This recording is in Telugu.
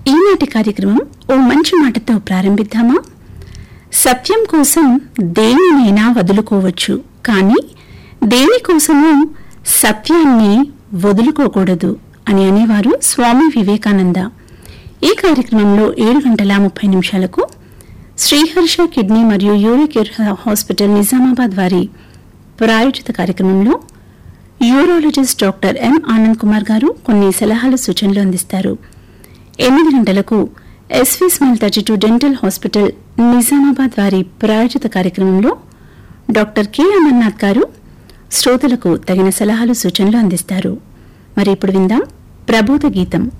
ఈనాటి కార్యక్రమం ఓ మంచి మాటతో ప్రారంభిద్దామా సత్యం కోసం దేనినైనా వదులుకోవచ్చు కానీ దేనికోసమూ సత్యాన్ని వదులుకోకూడదు అని అనేవారు స్వామి వివేకానంద ఈ కార్యక్రమంలో ఏడు గంటల ముప్పై నిమిషాలకు శ్రీహర్ష కిడ్నీ మరియు యూరిక్ హాస్పిటల్ నిజామాబాద్ వారి ప్రాయోజిత కార్యక్రమంలో urologist doctor M Anand Kumar garu కొన్ని సలహాలు సూచనలు అందిస్తారు ఎనిమిది గంటలకు SV smile thirty two dental hospital Nizamabad వారి ప్రాయోజిత కార్యక్రమంలో డాక్టర్ కె అమర్నాథ్ గారు శ్రోతలకు తగిన సలహాలు సూచనలు అందిస్తారు మరి ఇప్పుడు విందాం ప్రబోధ గీతం